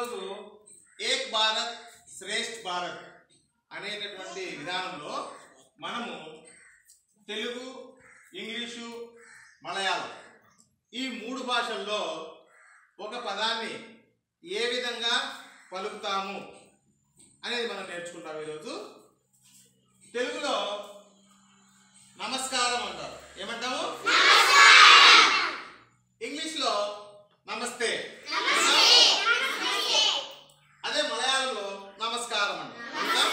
ఈరోజు ఏక్ భారత్ శ్రేష్ఠ భారత్ అనేటటువంటి విధానంలో మనము తెలుగు ఇంగ్లీషు మలయాళం ఈ మూడు భాషల్లో ఒక పదాన్ని ఏ విధంగా పలుకుతాము అనేది మనం నేర్చుకుంటాం ఈరోజు తెలుగులో నమస్కారం అంటారు ఏమంటాము ఇంగ్లీష్లో నమస్తే అదే మలయాళంలో నమస్కారం అంటారు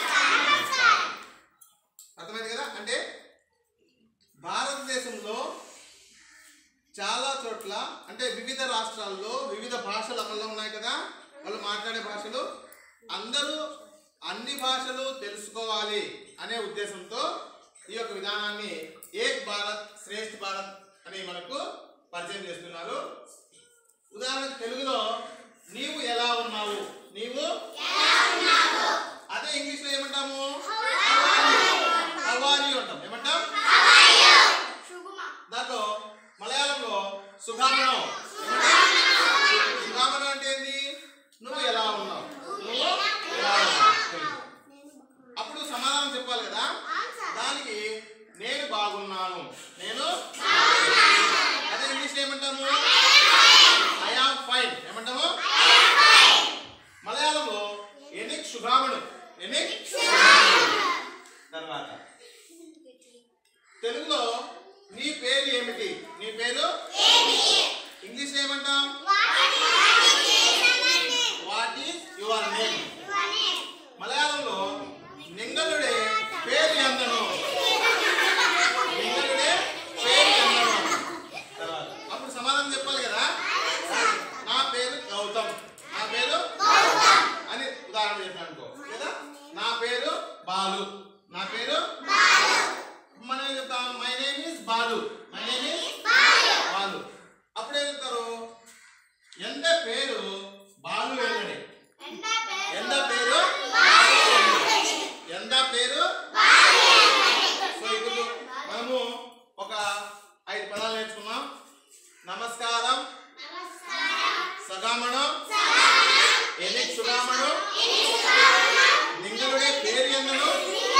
అర్థమైంది కదా అంటే భారతదేశంలో చాలా చోట్ల అంటే వివిధ రాష్ట్రాల్లో వివిధ భాషలు అమల్లో ఉన్నాయి కదా వాళ్ళు మాట్లాడే భాషలు అందరూ అన్ని భాషలు తెలుసుకోవాలి అనే ఉద్దేశంతో ఈ యొక్క విధానాన్ని ఏక్ భారత్ శ్రేష్ఠ భారత్ అని మనకు పరిచయం చేస్తున్నారు ఉదాహరణకు తెలుగులో నీవు ఎలా ఉన్నావు నీవు అదే ఇంగ్లీష్ లో ఏమంటాము హవారి అంటాం ఏమంటాం దాంట్లో మలయాళంలో సుఖామణం సుఖామణం అంటే ఏంది నువ్వు ఎలా ఉన్నావు నువ్వు ఎలా ఉన్నావు తెలుగు. అప్పుడు సమాధానం చెప్పాలి కదా దానికి నేను బాగున్నాను నేను అదే ఇంగ్లీష్ లో ఏమంటాము ఐ ఆమ్ ఫైన్ ఏమంటాము మలయాళంలో ఎనిక్ శుభామణు ఎనిక్ తర్వాత తెలుగులో నీ పేరు ఏమిటి నీ పేరు ఇంగ్లీష్ లో ఏమంటాం వాట్ ఈస్ యువర్ నేమ్ మలయాళంలో నింగలుడే పేరు ఎందను నింగలుడే పేరు ఎందను తర్వాత అప్పుడు సమాధానం చెప్పాలి కదా నా పేరు గౌతమ్ నా పేరు అని ఉదాహరణ చెప్పాను అనుకో లేదా నా పేరు బాలు నా పేరు మనం ఏం చెప్తాం my name is Balu my name is Balu అప్పుడు ఏం చెప్తారు ఎంత పేరు బాలు ఏంటండి ఎంత పేరు ఎంత పేరు సో ఇప్పుడు మనము ఒక ఐదు పదాలు నేర్చుకున్నాం నమస్కారం సగామణం ఎనిక్ సుగామణం నింగలుడే పేరు ఎందను